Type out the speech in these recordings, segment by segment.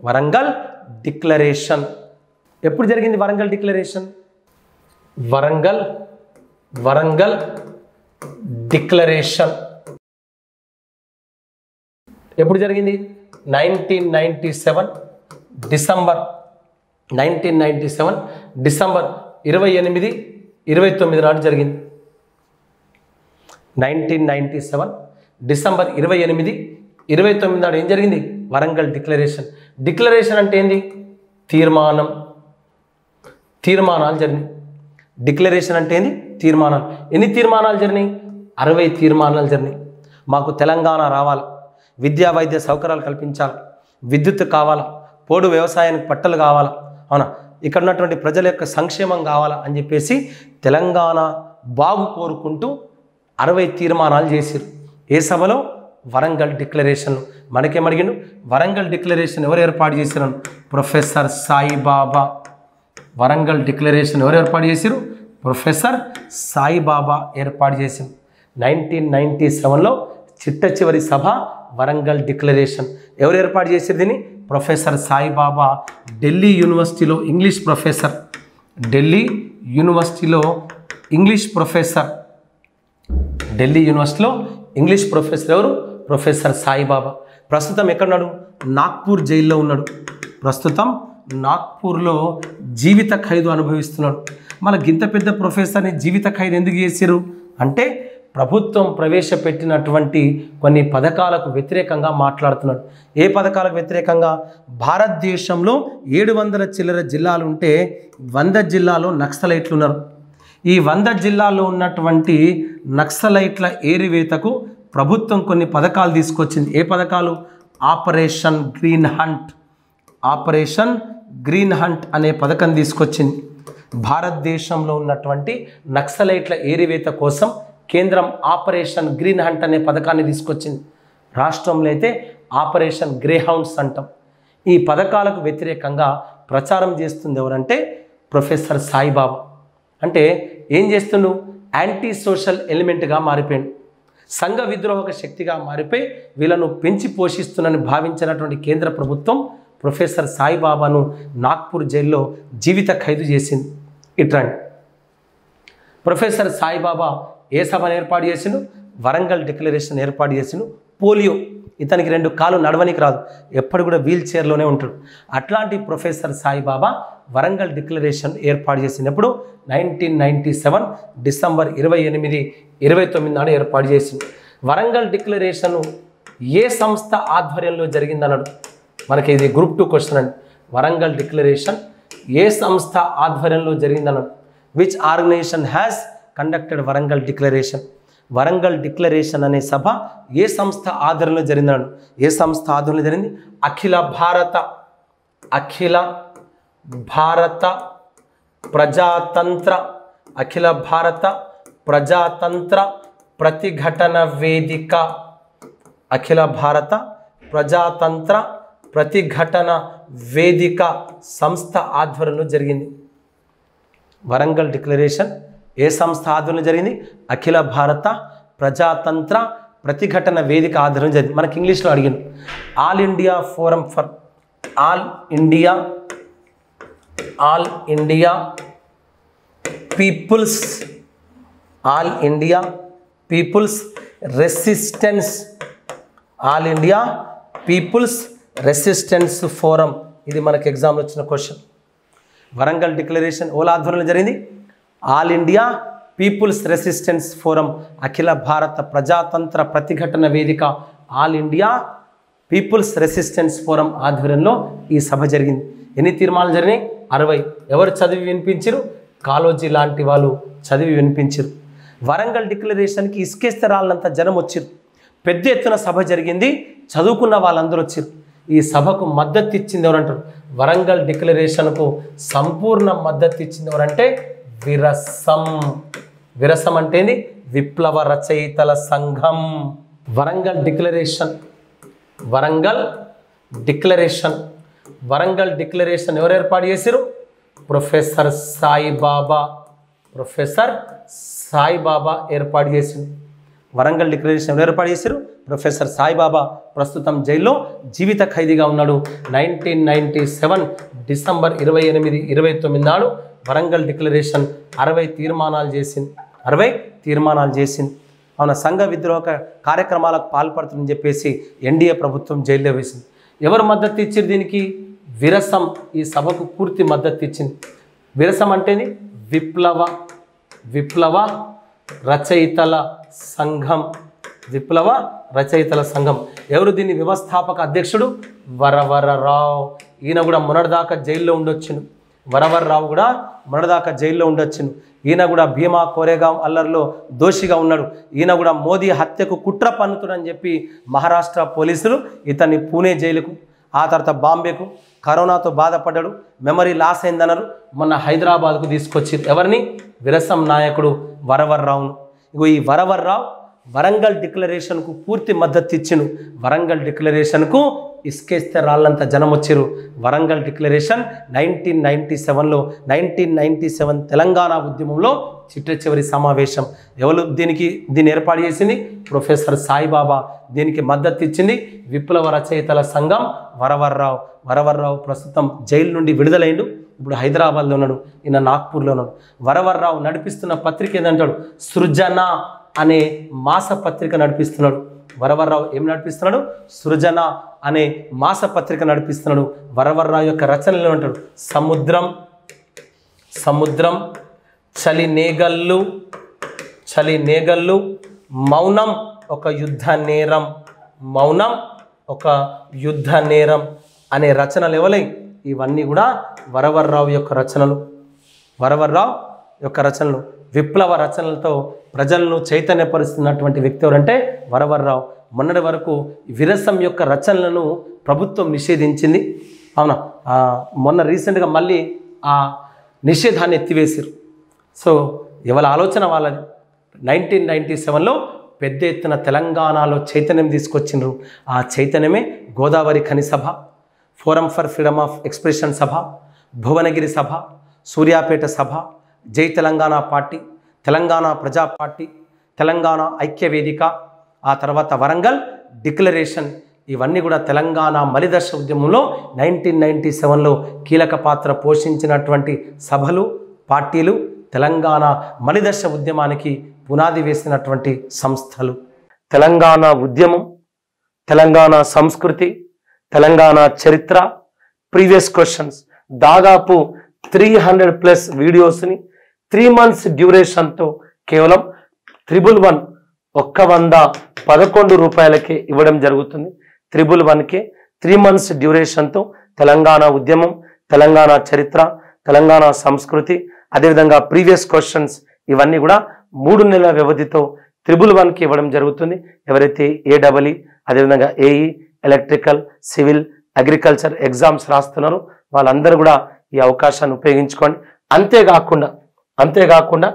Warangal declaration ఎప్పుడు జరిగింది Warangal declaration Warangal Warangal declaration ఎప్పుడు జరిగింది nineteen ninety seven December nineteen ninety seven December ఇరవై ఎనిమిది ఇరవై తొమ్మిది నాడు జరిగింది నైన్టీన్ నైంటీ సెవెన్ డిసెంబర్ ఇరవై ఎనిమిది ఇరవై తొమ్మిది నాడు ఏం జరిగింది వరంగల్ డిక్లరేషన్ డిక్లరేషన్ అంటే ఏంది తీర్మానం తీర్మానాలు జరిగినాయి డిక్లరేషన్ అంటే ఏంది తీర్మానాలు ఎన్ని తీర్మానాలు జరిగినాయి అరవై తీర్మానాలు జరిగినాయి మాకు తెలంగాణ రావాలి విద్యా వైద్య సౌకర్యాలు కల్పించాలి విద్యుత్ కావాలా పోడు వ్యవసాయానికి పట్టలు కావాలా అవునా ఇక్కడ ఉన్నటువంటి ప్రజల యొక్క సంక్షేమం కావాలా అని చెప్పేసి తెలంగాణ బాగు కోరుకుంటూ అరవై తీర్మానాలు చేసిరు ఏ సభలో వరంగల్ డిక్లరేషన్ మనకేమడిగిండు వరంగల్ డిక్లరేషన్ ఎవరు ఏర్పాటు చేసినారు ప్రొఫెసర్ సాయిబాబా వరంగల్ డిక్లరేషన్ ఎవరు ఏర్పాటు చేసిరు ప్రొఫెసర్ సాయిబాబా ఏర్పాటు చేసింది నైన్టీన్ నైంటీ సెవెన్లో చిట్ట చివరి సభ వరంగల్ డిక్లరేషన్ ఎవరు ఏర్పాటు చేసిరు దీన్ని ప్రొఫెసర్ సాయిబాబా ఢిల్లీ యూనివర్సిటీలో ఇంగ్లీష్ ప్రొఫెసర్ ఢిల్లీ యూనివర్సిటీలో ఇంగ్లీష్ ప్రొఫెసర్ ఢిల్లీ యూనివర్సిటీలో ఇంగ్లీష్ ప్రొఫెసర్ ఎవరు ప్రొఫెసర్ సాయిబాబా ప్రస్తుతం ఎక్కడున్నాడు నాగ్పూర్ జైల్లో ఉన్నాడు ప్రస్తుతం నాగ్పూర్లో జీవిత ఖైదు అనుభవిస్తున్నాడు మళ్ళీ గింత పెద్ద ప్రొఫెసర్ని జీవిత ఖైదు ఎందుకు చేసిరు అంటే ప్రభుత్వం ప్రవేశపెట్టినటువంటి కొన్ని పథకాలకు వ్యతిరేకంగా మాట్లాడుతున్నాడు ఏ పథకాలకు వ్యతిరేకంగా భారతదేశంలో ఏడు వందల చిల్లర జిల్లాలు ఉంటే వంద జిల్లాలో నక్సలైట్లు ఉన్నారు ఈ వంద జిల్లాల్లో ఉన్నటువంటి నక్సలైట్ల ఏరివేతకు ప్రభుత్వం కొన్ని పథకాలు తీసుకొచ్చింది ఏ పథకాలు operation green hunt operation green hunt అనే పథకం తీసుకొచ్చింది భారతదేశంలో ఉన్నటువంటి నక్సలైట్ల ఏరివేత కోసం కేంద్రం ఆపరేషన్ గ్రీన్ హంట్ అనే పథకాన్ని తీసుకొచ్చింది రాష్ట్రంలో అయితే ఆపరేషన్ గ్రే హౌండ్స్ అంటాం ఈ పథకాలకు వ్యతిరేకంగా ప్రచారం చేస్తుంది ఎవరంటే ప్రొఫెసర్ సాయిబాబా అంటే ఏం చేస్తుండు యాంటీ సోషల్ ఎలిమెంట్గా మారిపోయాడు సంఘ విద్రోహక శక్తిగా మారిపోయి వీళ్ళను పెంచి పోషిస్తున్నని భావించినటువంటి కేంద్ర ప్రభుత్వం ప్రొఫెసర్ సాయిబాబాను నాగ్పూర్ జైల్లో జీవిత ఖైదు చేసింది ఇట్రండి ప్రొఫెసర్ సాయిబాబా ఏ సభను ఏర్పాటు చేసిండు వరంగల్ డిక్లరేషన్ ఏర్పాటు చేసిండు పోలియో ఇతనికి రెండు కాలు నడవనికి రాదు ఎప్పుడు కూడా వీల్ చైర్లోనే ఉంటాడు అట్లాంటి ప్రొఫెసర్ సాయిబాబా వరంగల్ డిక్లరేషన్ ఏర్పాటు చేసినప్పుడు నైన్టీన్ నైంటీ సెవెన్ డిసెంబర్ ఇరవై ఎనిమిది ఇరవై తొమ్మిది నాడు ఏర్పాటు చేసింది వరంగల్ డిక్లరేషన్ ఏ సంస్థ ఆధ్వర్యంలో జరిగిందన్నాడు మనకి ఇది గ్రూప్ టూ క్వశ్చన్ అండి వరంగల్ డిక్లరేషన్ ఏ సంస్థ ఆధ్వర్యంలో జరిగిందన్నాడు which organisation has conducted Warangal declaration Warangal declaration అనే సభ ఏ సంస్థ ఆధ్వర్యంలో జరిగిందన్నాడు ఏ సంస్థ ఆధ్వర్యంలో జరిగింది అఖిల భారత అఖిల భారత ప్రజాతంత్ర అఖిల భారత ప్రజాతంత్ర ప్రతిఘటన వేదిక అఖిల భారత ప్రజాతంత్ర ప్రతిఘటన వేదిక సంస్థ ఆధ్వర్యంలో జరిగింది వరంగల్ డిక్లరేషన్ ఏ సంస్థ ఆధ్వర్యంలో జరిగింది అఖిల భారత ప్రజాతంత్ర ప్రతిఘటన వేదిక ఆధ్వర్యంలో జరిగింది మనకి ఇంగ్లీష్లో అడిగింది all India forum for all India all India people's all India people's resistance all India people's resistance forum ఇది మనకి ఎగ్జామ్లో వచ్చిన క్వశ్చన్ వరంగల్ డిక్లరేషన్ ఓలా ఆధ్వర్యంలో జరిగింది all India people's resistance forum అఖిల భారత ప్రజాతంత్ర ప్రతిఘటన వేదిక all India people's resistance forum ఆధ్వర్యంలో ఈ సభ జరిగింది ఎన్ని తీర్మానాలు జరిగినాయి అరవై ఎవరు చదివి వినిపించారు కాలోజీ లాంటి వాళ్ళు చదివి వినిపించారు వరంగల్ డిక్లరేషన్కి ఇసుకేస్తే రాళ్ళంత జనం వచ్చారు పెద్ద ఎత్తున సభ జరిగింది చదువుకున్న వాళ్ళందరూ వచ్చారు ఈ సభకు మద్దతు ఇచ్చింది ఎవరంటారు వరంగల్ డిక్లరేషన్కు సంపూర్ణ మద్దతు ఇచ్చింది ఎవరంటే విరసం విరసం అంటే ఏంది విప్లవ రచయితల సంఘం Warangal declaration Warangal declaration Warangal declaration ఎవరు ఏర్పాటు చేశారు ప్రొఫెసర్ సాయిబాబా ప్రొఫెసర్ సాయిబాబా ఏర్పాటు చేసింది వరంగల్ డిక్లరేషన్ ఎవరు ఏర్పాటు చేశారు ప్రొఫెసర్ సాయిబాబా ప్రస్తుతం జైల్లో జీవిత ఖైదీగా ఉన్నాడు నైన్టీన్ నైన్టీ సెవెన్ డిసెంబర్ ఇరవై ఎనిమిది ఇరవై తొమ్మిది నాడు వరంగల్ డిక్లరేషన్ అరవై తీర్మానాలు చేసింది అరవై తీర్మానాలు చేసింది అవున సంఘ విద్రోహ కార్యక్రమాలకు పాల్పడుతుందని చెప్పేసి ఎన్డీఏ ప్రభుత్వం జైల్లో వేసింది ఎవరు మద్దతు ఇచ్చారు దీనికి విరసం ఈ సభకు పూర్తి మద్దతు ఇచ్చింది విరసం అంటేది విప్లవ విప్లవ రచయితల సంఘం విప్లవ రచయితల సంఘం ఎవరు దీని వ్యవస్థాపక అధ్యక్షుడు వరవరరావు ఈయన కూడా మొన్నటిదాకా జైల్లో ఉండొచ్చును వరవరరావు కూడా మొన్నటిదాకా జైల్లో ఉండొచ్చును ఈయన కూడా భీమా కోరేగాం అల్లర్లో దోషిగా ఉన్నాడు ఈయన కూడా మోదీ హత్యకు కుట్ర పన్నుతుడని చెప్పి మహారాష్ట్ర పోలీసులు ఇతన్ని పూణే జైలుకు ఆ తర్వాత బాంబేకు కరోనాతో బాధపడ్డాడు మెమరీ లాస్ అయిందన్నారు మొన్న హైదరాబాద్కు తీసుకొచ్చి ఎవరిని విరసం నాయకుడు వరవర్రావును ఇగో ఈ వరవర్రావు వరంగల్ డిక్లరేషన్కు పూర్తి మద్దతు ఇచ్చిన వరంగల్ డిక్లరేషన్కు ఇసుకేస్తే రాళ్ళంత జనం వచ్చారు వరంగల్ డిక్లరేషన్ నైన్టీన్ నైంటీ సెవెన్లో నైన్టీన్ నైంటీ సెవెన్ తెలంగాణ ఉద్యమంలో చిట్ట చివరి సమావేశం ఎవరు దీనికి దీన్ని ఏర్పాటు చేసింది ప్రొఫెసర్ సాయిబాబా దీనికి మద్దతు ఇచ్చింది విప్లవ రచయితల సంఘం వరవర్రావు వరవర్రావు ప్రస్తుతం జైలు నుండి విడుదలైండు ఇప్పుడు హైదరాబాద్లో ఉన్నాడు ఈయన నాగ్పూర్లో ఉన్నాడు వరవర్రావు నడిపిస్తున్న పత్రిక ఏంటంటాడు సృజన అనే మాస పత్రిక నడిపిస్తున్నాడు వరవర్రావు ఏం నడిపిస్తున్నాడు సృజన అనే మాస పత్రిక నడిపిస్తున్నాడు వరవర్రావు యొక్క రచనలు అంటాడు సముద్రం సముద్రం చలి నేగళ్ళు చలి నేగళ్ళు మౌనం ఒక యుద్ధ నేరం మౌనం ఒక యుద్ధ నేరం అనే రచనలు ఎవలై ఇవన్నీ కూడా వరవర్రావు యొక్క రచనలు వరవర్రావు యొక్క రచనలు విప్లవ రచనలతో ప్రజలను చైతన్యపరుస్తున్నటువంటి వ్యక్తి ఎవరంటే వరవర్రావు మొన్నటి వరకు విరసం యొక్క రచనలను ప్రభుత్వం నిషేధించింది అవునా ఆ, మొన్న రీసెంట్గా మళ్ళీ ఆ నిషేధాన్ని ఎత్తివేశారు సో ఎవరి ఆలోచన వాళ్ళది నైన్టీన్ నైంటీ సెవెన్లో పెద్ద ఎత్తున తెలంగాణలో చైతన్యం తీసుకొచ్చిండ్రు ఆ చైతన్యమే గోదావరి ఖని సభ forum for freedom of expression సభ భువనగిరి సభ సూర్యాపేట సభ జై తెలంగాణ పార్టీ తెలంగాణ ప్రజా పార్టీ తెలంగాణ ఐక్య వేదిక ఆ తర్వాత వరంగల్ డిక్లరేషన్ ఇవన్నీ కూడా తెలంగాణ మలిదర్శ ఉద్యమంలో నైన్టీన్ నైంటీ సెవెన్లో కీలక పాత్ర పోషించినటువంటి సభలు పార్టీలు తెలంగాణ మలిదర్శ ఉద్యమానికి పునాది వేసినటువంటి సంస్థలు తెలంగాణ ఉద్యమం తెలంగాణ సంస్కృతి తెలంగాణ చరిత్ర ప్రీవియస్ క్వశ్చన్స్ దాదాపు త్రీ హండ్రెడ్ ప్లస్ వీడియోస్ని త్రీ మంత్స్ డ్యూరేషన్తో కేవలం త్రిబుల్ వన్ ఒక్క వంద పదకొండు రూపాయలకే ఇవ్వడం జరుగుతుంది త్రిబుల్ వన్కే త్రీ మంత్స్ డ్యూరేషన్తో తెలంగాణ ఉద్యమం తెలంగాణ చరిత్ర తెలంగాణ సంస్కృతి అదేవిధంగా ప్రీవియస్ క్వశ్చన్స్ ఇవన్నీ కూడా మూడు నెలల వ్యవధితో త్రిబుల్ వన్కి ఇవ్వడం జరుగుతుంది ఎవరైతే ఏడబ్ల్ఈ అదేవిధంగా AE electrical civil agriculture exams రాస్తున్నారో వాళ్ళందరూ కూడా ఈ అవకాశాన్ని ఉపయోగించుకోండి అంతేకాకుండా అంతేకాకుండా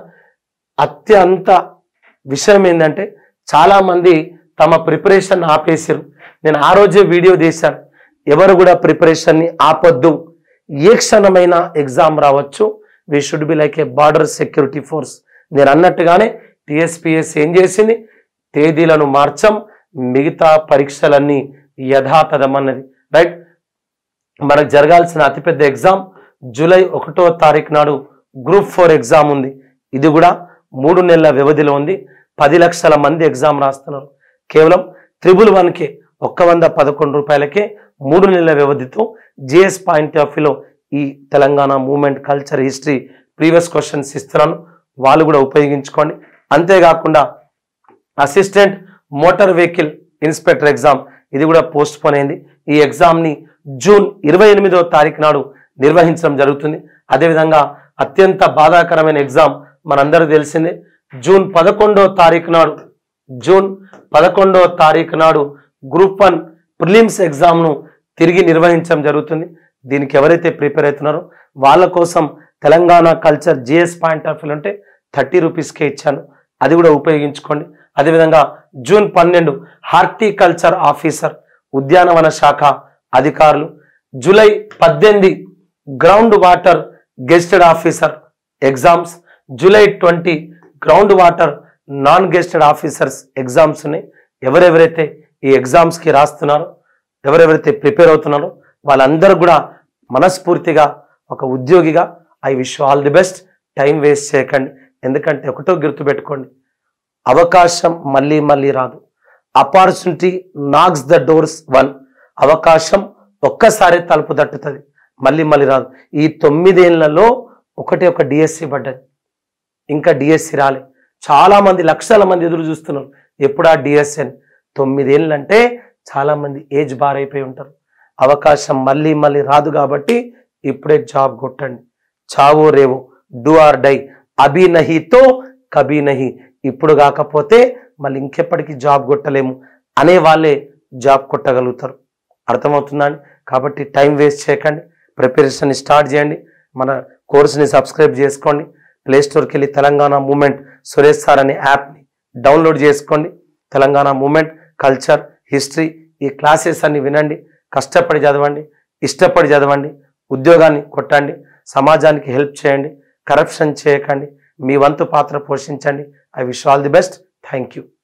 అత్యంత విషయం ఏంటంటే చాలామంది తమ ప్రిపరేషన్ ఆపేసారు నేను ఆ రోజే వీడియో తీశాను ఎవరు కూడా ప్రిపరేషన్ని ఆపొద్దు ఏ క్షణమైనా ఎగ్జామ్ రావచ్చు we should be like a border security force నేను అన్నట్టుగానే టిఎస్పిఎస్ ఏం చేసింది తేదీలను మార్చం మిగతా పరీక్షలన్నీ యథాతథమన్నది రైట్ మనకు జరగాల్సిన అతిపెద్ద ఎగ్జామ్ జూలై ఒకటో తారీఖు నాడు గ్రూప్ ఫోర్ ఎగ్జామ్ ఉంది ఇది కూడా మూడు నెలల వ్యవధిలో ఉంది పది లక్షల మంది ఎగ్జామ్ రాస్తున్నారు కేవలం త్రిబుల్ వన్కే ఒక్క వంద పదకొండు రూపాయలకే మూడు నెలల వ్యవధితో జిఎస్ పాయింట్ ఆఫ్ వ్యూలో ఈ Telangana movement culture history previous questions ఇస్తున్నాను వాళ్ళు కూడా ఉపయోగించుకోండి అంతేకాకుండా assistant motor vehicle inspector exam ఇది కూడా పోస్ట్ పోన్ అయింది ఈ ఎగ్జామ్ని జూన్ ఇరవై ఎనిమిదో తారీఖు నాడు నిర్వహించడం జరుగుతుంది అదేవిధంగా అత్యంత బాధాకరమైన ఎగ్జామ్ మనందరూ తెలిసిందే జూన్ పదకొండో తారీఖు నాడు జూన్ పదకొండో తారీఖు నాడు గ్రూప్ వన్ ప్రిలిమ్స్ ఎగ్జామ్ను తిరిగి నిర్వహించడం జరుగుతుంది దీనికి ఎవరైతే ప్రిపేర్ అవుతున్నారో వాళ్ళ కోసం Telangana culture GS point of view అంటే థర్టీ రూపీస్కే ఇచ్చాను అది కూడా ఉపయోగించుకోండి అదేవిధంగా జూన్ పన్నెండు హార్టికల్చర్ ఆఫీసర్ ఉద్యానవన శాఖ అధికారులు జూలై పద్దెనిమిది ground water gazetted officer exams July twenty ground water non gazetted officers exams ఉన్నాయి ఎవరెవరైతే ఈ ఎగ్జామ్స్కి రాస్తున్నారో ఎవరెవరైతే ప్రిపేర్ అవుతున్నారో వాళ్ళందరూ కూడా మనస్ఫూర్తిగా ఒక ఉద్యోగిగా I wish all the best time waste చేయకండి ఎందుకంటే ఒకటో గుర్తుపెట్టుకోండి అవకాశం మళ్ళీ మళ్ళీ రాదు opportunity knocks the doors one అవకాశం ఒక్కసారి తలుపు తట్టుతుంది మళ్ళీ మళ్ళీ రాదు ఈ తొమ్మిదేళ్లలో ఒకటి ఒక డిఎస్సి పడ్డది ఇంకా డిఎస్సి రాలే చాలా మంది లక్షల మంది ఎదురు చూస్తున్నారు ఎప్పుడు ఆ డిఎస్సి అని తొమ్మిదేళ్ళు అంటే చాలా మంది ఏజ్ బార్ అయిపోయి ఉంటారు అవకాశం మళ్ళీ మళ్ళీ రాదు కాబట్టి ఇప్పుడే జాబ్ కొట్టండి చావో రేవో డూ ఆర్ డై అభి నహితో కభీ నహి ఇప్పుడు కాకపోతే మళ్ళీ ఇంకెప్పటికీ జాబ్ కొట్టలేము అనే వాళ్ళే జాబ్ కొట్టగలుగుతారు అర్థమవుతుందా అండి కాబట్టి టైం వేస్ట్ చేయకండి ప్రిపరేషన్ స్టార్ట్ చేయండి మన కోర్సుని సబ్స్క్రైబ్ చేసుకోండి ప్లే స్టోర్కి వెళ్ళి తెలంగాణ మూమెంట్ సురేష్ సార్ అనే యాప్ని డౌన్లోడ్ చేసుకోండి తెలంగాణ మూమెంట్ కల్చర్ హిస్టరీ ఈ క్లాసెస్ అన్ని వినండి కష్టపడి చదవండి ఇష్టపడి చదవండి ఉద్యోగాన్ని కొట్టండి సమాజానికి హెల్ప్ చేయండి కరప్షన్ చేయకండి మీ వంతు పాత్ర పోషించండి I wish all the best thank you